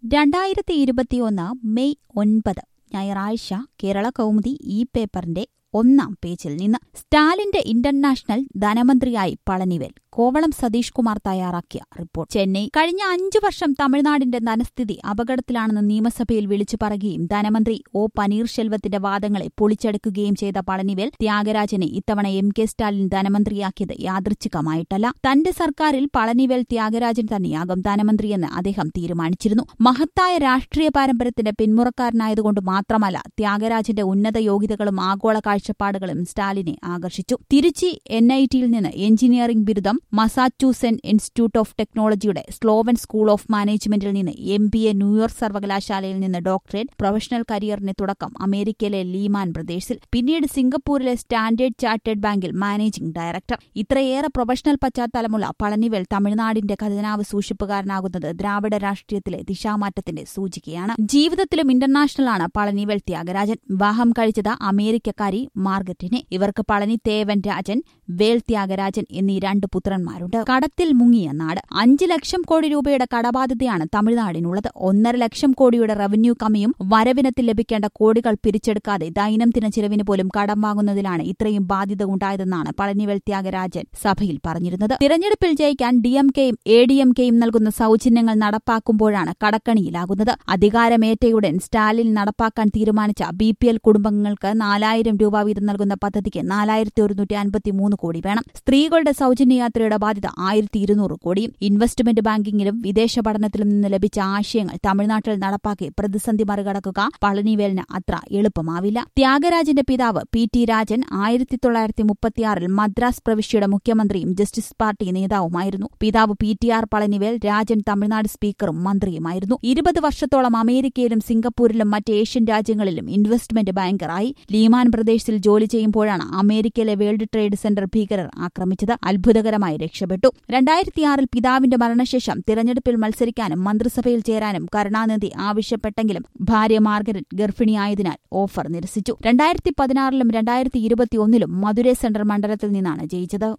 രണ്ടായിരത്തി ഇരുപത്തിയൊന്ന് മെയ് ഒൻപത് ഞായറാഴ്ച കേരള കൗമുദി ഈ പേപ്പറിന്റെ ഒന്നാം പേജിൽ നിന്ന് സ്റ്റാലിന്റെ ഇന്റർനാഷണൽ ധനമന്ത്രിയായി പളനിവേൽ കോവളം സതീഷ് കുമാർ തയ്യാറാക്കിയ റിപ്പോർട്ട് ചെന്നൈ കഴിഞ്ഞ അഞ്ചു വർഷം തമിഴ്നാടിന്റെ ധനസ്ഥിതി അപകടത്തിലാണെന്ന് നിയമസഭയിൽ വിളിച്ചു പറയുകയും ധനമന്ത്രി ഒ പനീർശെൽവത്തിന്റെ വാദങ്ങളെ പൊളിച്ചെടുക്കുകയും ചെയ്ത പളനിവേൽ ത്യാഗരാജനെ ഇത്തവണ എം കെ സ്റ്റാലിൻ ധനമന്ത്രിയാക്കിയത് യാദൃച്ഛികമായിട്ടല്ല തന്റെ സർക്കാരിൽ പളനിവേൽ ത്യാഗരാജൻ തന്നെയാകും ധനമന്ത്രിയെന്ന് അദ്ദേഹം തീരുമാനിച്ചിരുന്നു മഹത്തായ രാഷ്ട്രീയ പാരമ്പര്യത്തിന്റെ പിന്മുറക്കാരനായതുകൊണ്ട് മാത്രമല്ല ത്യാഗരാജന്റെ ഉന്നത യോഗ്യതകളും ആഗോള കാഴ്ചപ്പാടുകളും സ്റ്റാലിനെ ആകർഷിച്ചു തിരുച്ചി എൻ ഐ ടിയിൽ നിന്ന് എഞ്ചിനീയറിംഗ് ബിരുദം മസാച്യൂസെറ്റ് ഇൻസ്റ്റിറ്റ്യൂട്ട് ഓഫ് ടെക്നോളജിയുടെ സ്ലോവൻ സ്കൂൾ ഓഫ് മാനേജ്മെന്റിൽ നിന്ന് എം ബി എ ന്യൂയോർക്ക് സർവകലാശാലയിൽ നിന്ന് ഡോക്ടറേറ്റ് പ്രൊഫഷണൽ കരിയറിന് തുടക്കം അമേരിക്കയിലെ ലീമാൻ ബ്രദേഴ്സിൽ പിന്നീട് സിംഗപ്പൂരിലെ സ്റ്റാൻഡേർഡ് ചാർട്ടേഡ് ബാങ്കിൽ മാനേജിംഗ് ഡയറക്ടർ ഇത്രയേറെ പ്രൊഫഷണൽ പശ്ചാത്തലമുള്ള പളനിവേൽ തമിഴ്നാടിന്റെ ഖജനാവ് സൂക്ഷിപ്പുകാരനാകുന്നത് ദ്രാവിഡ രാഷ്ട്രീയത്തിലെ ദിശാമാറ്റത്തിന്റെ സൂചികയാണ് ജീവിതത്തിലും ഇന്റർനാഷണലാണ് പളനിവേൽ ത്യാഗരാജൻ വിവാഹം കഴിച്ചത് അമേരിക്കക്കാരി മാർഗറ്റിനെ ഇവർക്ക് പളനി തേവൻ രാജൻ വേൽ ത്യാഗരാജൻ എന്നീ രണ്ട് പുത്രന്മാരുണ്ട് കടത്തിൽ മുങ്ങിയ നാട് അഞ്ച് ലക്ഷം കോടി രൂപയുടെ കടബാധ്യതയാണ് തമിഴ്നാടിനുള്ളത് ഒന്നര ലക്ഷം കോടിയുടെ റവന്യൂ കമ്മിയും വരവിനത്തിൽ ലഭിക്കേണ്ട കോടികൾ പിരിച്ചെടുക്കാതെ ദൈനംദിന ചിലവിന് പോലും കടം വാങ്ങുന്നതിലാണ് ഇത്രയും ബാധ്യത ഉണ്ടായതെന്നാണ് പളനിവേൽ ത്യാഗരാജൻ സഭയിൽ പറഞ്ഞിരുന്നത് തിരഞ്ഞെടുപ്പിൽ ജയിക്കാൻ ഡി എം കെയും എ ഡി എം കെയും നൽകുന്ന സൌജന്യങ്ങൾ നടപ്പാക്കുമ്പോഴാണ് കടക്കണിയിലാകുന്നത് അധികാരമേറ്റയുടൻ സ്റ്റാലിൻ നടപ്പാക്കാൻ തീരുമാനിച്ച ബി പി എൽ കുടുംബങ്ങൾക്ക് നാലായിരം രൂപ വീതം നൽകുന്ന പദ്ധതിക്ക് നാലായിരത്തി ഒരുന്നൂറ്റി അൻപത്തിമൂന്ന് കോടി വേണം സ്ത്രീകളുടെ സൌജന്യ യാത്രയുടെ ബാധ്യത ആയിരത്തി ഇരുന്നൂറ് കോടിയും ഇൻവെസ്റ്റ്മെന്റ് ബാങ്കിങ്ങിലും വിദേശ പഠനത്തിലും നിന്ന് ലഭിച്ച ആശയങ്ങൾ തമിഴ്നാട്ടിൽ നടപ്പാക്കി പ്രതിസന്ധി മറികടക്കുക പളനിവേലിന് അത്ര എളുപ്പമാവില്ല ത്യാഗരാജന്റെ പിതാവ് പി ടി രാജൻ ആയിരത്തി തൊള്ളായിരത്തി മുപ്പത്തിയാറിൽ മദ്രാസ് പ്രവിശ്യയുടെ മുഖ്യമന്ത്രിയും ജസ്റ്റിസ് പാർട്ടി നേതാവുമായിരുന്നു പിതാവ് P T R Palanivel Rajan Tamil Nadu സ്പീക്കറും മന്ത്രിയുമായിരുന്നു ഇരുപത് വർഷത്തോളം അമേരിക്കയിലും സിംഗപ്പൂരിലും മറ്റ് ഏഷ്യൻ രാജ്യങ്ങളിലും ഇൻവെസ്റ്റ്മെന്റ് ബാങ്കറായി ലീമാൻ പ്രദേശിൽ ജോലി ചെയ്യുമ്പോഴാണ് അമേരിക്കയിലെ വേൾഡ് ട്രേഡ് സെന്റർ ഭീകരർ ആക്രമിച്ചത് അത്ഭുതകരമായി രക്ഷപ്പെട്ടു രണ്ടായിരത്തിയാറിൽ പിതാവിന്റെ മരണശേഷം തിരഞ്ഞെടുപ്പിൽ മത്സരിക്കാനും മന്ത്രിസഭയിൽ ചേരാനും കരുണാനിധി ആവശ്യപ്പെട്ടെങ്കിലും ഭാര്യ മാർഗരറ്റ് ഗർഭിണിയായതിനാൽ ഓഫർ നിരസിച്ചു രണ്ടായിരത്തി പതിനാറിലും രണ്ടായിരത്തി ഇരുപത്തിയൊന്നിലും മധുരൈ സെൻട്രൽ മണ്ഡലത്തിൽ നിന്നാണ് ജയിച്ചത്